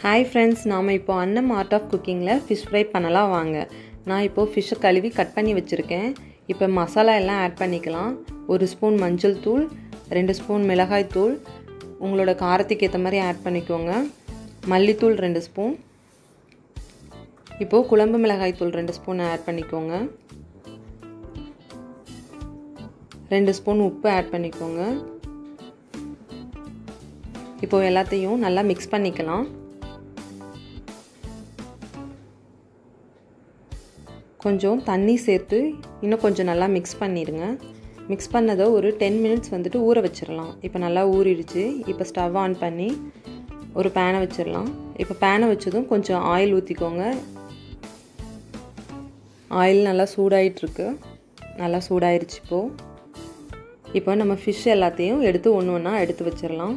hi friends நாம் இப்போ Annam art of குக்கிங்கில் ஃபிஷ் ஃப்ரை பண்ணலாம் வாங்க நான் இப்போது ஃபிஷ்ஷை கழுவி கட் பண்ணி வச்சுருக்கேன் இப்போ மசாலா எல்லாம் ஆட் பண்ணிக்கலாம் ஒரு ஸ்பூன் மஞ்சள் தூள் ரெண்டு ஸ்பூன் மிளகாய் தூள் உங்களோட காரத்துக்கு ஏற்ற மாதிரி ஆட் பண்ணிக்கோங்க மல்லித்தூள் ரெண்டு ஸ்பூன் இப்போது குழம்பு மிளகாய் தூள் ரெண்டு ஸ்பூன் ஆட் பண்ணிக்கோங்க ரெண்டு ஸ்பூன் உப்பு ஆட் பண்ணிக்கோங்க இப்போது எல்லாத்தையும் நல்லா மிக்ஸ் பண்ணிக்கலாம் கொஞ்சம் தண்ணி சேர்த்து இன்னும் கொஞ்சம் நல்லா மிக்ஸ் பண்ணிடுங்க மிக்ஸ் பண்ணதை ஒரு டென் மினிட்ஸ் வந்துட்டு ஊற வச்சிடலாம் இப்போ நல்லா ஊறிடுச்சு இப்போ ஸ்டவ் ஆன் பண்ணி ஒரு பேனை வச்சிடலாம் இப்போ பேனை வச்சதும் கொஞ்சம் ஆயில் ஊற்றிக்கோங்க ஆயில் நல்லா சூடாயிட்ருக்கு நல்லா சூடாயிருச்சு இப்போது இப்போ நம்ம ஃபிஷ் எல்லாத்தையும் எடுத்து ஒன்று ஒன்றா எடுத்து வச்சிடலாம்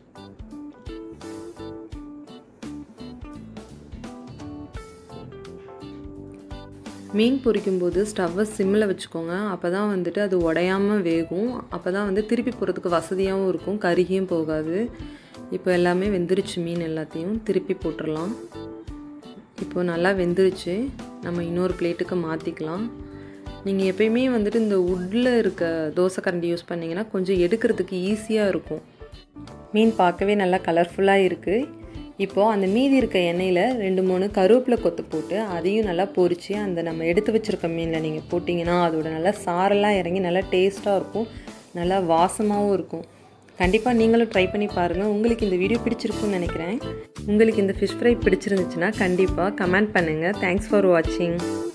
மீன் பொரிக்கும்போது ஸ்டவ்வை சிம்மில் வச்சுக்கோங்க அப்போ தான் வந்துட்டு அது உடையாமல் வேகும் அப்போ தான் வந்து திருப்பி போகிறதுக்கு வசதியாகவும் இருக்கும் கருகியும் போகாது இப்போ எல்லாமே வெந்துருச்சு மீன் எல்லாத்தையும் திருப்பி போட்டுடலாம் இப்போ நல்லா வெந்துருச்சு நம்ம இன்னொரு பிளேட்டுக்கு மாற்றிக்கலாம் நீங்கள் எப்பயுமே வந்துட்டு இந்த உட்டில் இருக்க தோசை கரண்டி யூஸ் பண்ணிங்கன்னா கொஞ்சம் எடுக்கிறதுக்கு ஈஸியாக இருக்கும் மீன் பார்க்கவே நல்லா கலர்ஃபுல்லாக இருக்குது இப்போது அந்த மீதி இருக்க எண்ணெயில் ரெண்டு மூணு கருவேப்பிலை கொத்து போட்டு அதையும் நல்லா பொரித்து அந்த நம்ம எடுத்து வச்சுருக்க மீனில் நீங்கள் போட்டிங்கன்னா அதோட நல்லா சாரெல்லாம் இறங்கி நல்லா டேஸ்ட்டாக இருக்கும் நல்லா வாசமாகவும் இருக்கும் கண்டிப்பாக நீங்களும் ட்ரை பண்ணி பாருங்கள் உங்களுக்கு இந்த வீடியோ பிடிச்சிருக்குன்னு நினைக்கிறேன் உங்களுக்கு இந்த ஃபிஷ் ஃப்ரை பிடிச்சிருந்துச்சுன்னா கண்டிப்பாக கமெண்ட் பண்ணுங்கள் தேங்க்ஸ் ஃபார் வாட்சிங்